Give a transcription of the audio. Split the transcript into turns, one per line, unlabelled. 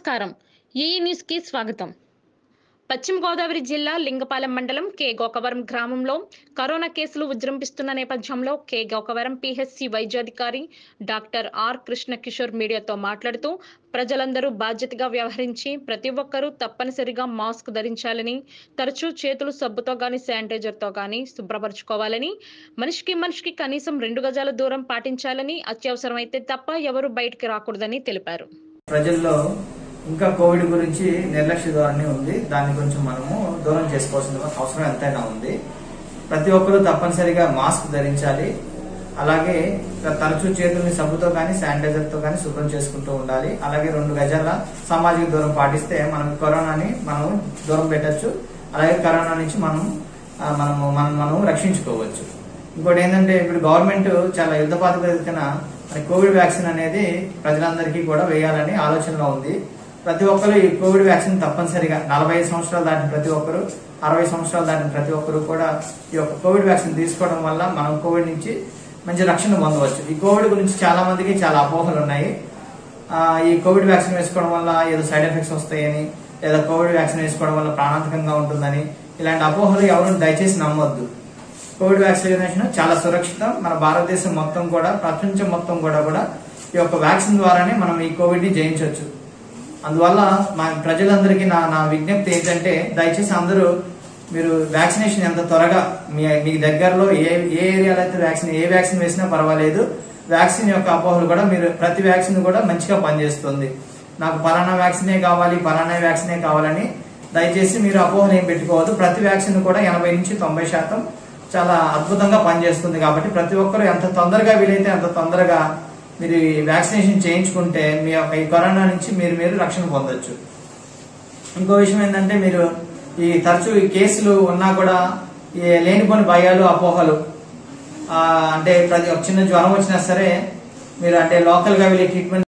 నమస్కారం ఈ న్యూస్ కి స్వాగతం పశ్చిమ గోదావరి జిల్లా లింగపాలెం మండలం కె గోకవరం గ్రామంలో కరోనా కేసులు విజృంభిస్తున్న నేపథ్యంలో కె గోకవరం పిహెచ్సి వైద్యాధికారి డాక్టర్ ఆర్ కృష్ణ కిషోర్ మీడియాతో మాట్లాడుతూ ప్రజలందరూ బాధ్యతగా వ్యవహరించి ప్రతి ఒక్కరూ తప్పనిసరిగా మాస్క్ ధరించాలని తరచూ చేతులు సబ్బుతో గాని శానిటైజర్తో గాని శుభ్రపరచుకోవాలని మనిషికి మనిషికి కనీసం రెండు గజాల దూరం పాటించాలని అత్యవసరమైతే తప్ప ఎవరు బయటికి రాకూడదని తెలిపారు
ప్రజల్లో ఇంకా కోవిడ్ గురించి నిర్లక్ష్య ధోరణి ఉంది దాన్ని కొంచెం మనము దూరం చేసుకోవాల్సిన అవసరం ఎంతైనా ఉంది ప్రతి ఒక్కరూ తప్పనిసరిగా మాస్క్ ధరించాలి అలాగే తరచూ చేతుల్ని సబ్బుతో కానీ శానిటైజర్ తో కానీ శుభ్రం చేసుకుంటూ ఉండాలి అలాగే రెండు గజాల సామాజిక దూరం పాటిస్తే మనం కరోనాని మనం దూరం పెట్టచ్చు అలాగే కరోనా నుంచి మనం ఆ, మనము మనం మనం రక్షించుకోవచ్చు ఇంకోటి ఏంటంటే ఇప్పుడు గవర్నమెంట్ చాలా యుద్ధ ప్రాతిపదికన మరి కోవిడ్ వ్యాక్సిన్ అనేది ప్రజలందరికీ కూడా వేయాలని ఆలోచనలో ఉంది ప్రతి ఒక్కరు ఈ కోవిడ్ వ్యాక్సిన్ తప్పనిసరిగా నలభై ఐదు సంవత్సరాలు దాటిన ప్రతి ఒక్కరు అరవై సంవత్సరాలు దాటిన ప్రతి ఒక్కరు కూడా ఈ యొక్క కోవిడ్ వ్యాక్సిన్ తీసుకోవడం వల్ల మనం కోవిడ్ నుంచి మంచి రక్షణ పొందవచ్చు ఈ కోవిడ్ గురించి చాలా మందికి చాలా అపోహలు ఉన్నాయి ఆ, ఈ కోవిడ్ వ్యాక్సిన్ వేసుకోవడం వల్ల ఏదో సైడ్ ఎఫెక్ట్స్ వస్తాయని లేదా కోవిడ్ వ్యాక్సిన్ వేసుకోవడం వల్ల ప్రాణాంతకంగా ఉంటుందని ఇలాంటి అపోహలు ఎవరు దయచేసి నమ్మొద్దు కోవిడ్ వ్యాక్సినేషన్ చాలా సురక్షితం మన భారతదేశం మొత్తం కూడా ప్రపంచం మొత్తం కూడా కూడా ఈ యొక్క వ్యాక్సిన్ ద్వారానే మనం ఈ కోవిడ్ ని జయించవచ్చు అందువల్ల మా ప్రజలందరికీ నా నా విజ్ఞప్తి ఏంటంటే దయచేసి అందరూ మీరు వ్యాక్సినేషన్ ఎంత త్వరగా మీ మీ దగ్గరలో ఏ ఏ ఏరియాలో అయితే వ్యాక్సిన్ ఏ వ్యాక్సిన్ వేసినా పర్వాలేదు వ్యాక్సిన్ యొక్క అపోహలు కూడా మీరు ప్రతి వ్యాక్సిన్ కూడా మంచిగా పనిచేస్తుంది నాకు పలానా వ్యాక్సినే కావాలి పలానా వ్యాక్సినే కావాలని దయచేసి మీరు అపోహలు ఏం పెట్టుకోవద్దు ప్రతి వ్యాక్సిన్ కూడా ఎనభై నుంచి తొంభై శాతం చాలా అద్భుతంగా పనిచేస్తుంది కాబట్టి ప్రతి ఒక్కరు ఎంత తొందరగా వీలైతే అంత తొందరగా మీరు ఈ వ్యాక్సినేషన్ చేయించుకుంటే మీ యొక్క ఈ కరోనా నుంచి మీరు మీరు రక్షణ పొందొచ్చు ఇంకో విషయం ఏంటంటే మీరు ఈ తరచూ ఈ కేసులు ఉన్నా కూడా ఈ లేనిపోని భయాలు అపోహలు ఆ, అంటే ప్రతి ఒక చిన్న జ్వరం వచ్చినా సరే మీరు అంటే లోకల్ గా వెళ్ళి ట్రీట్మెంట్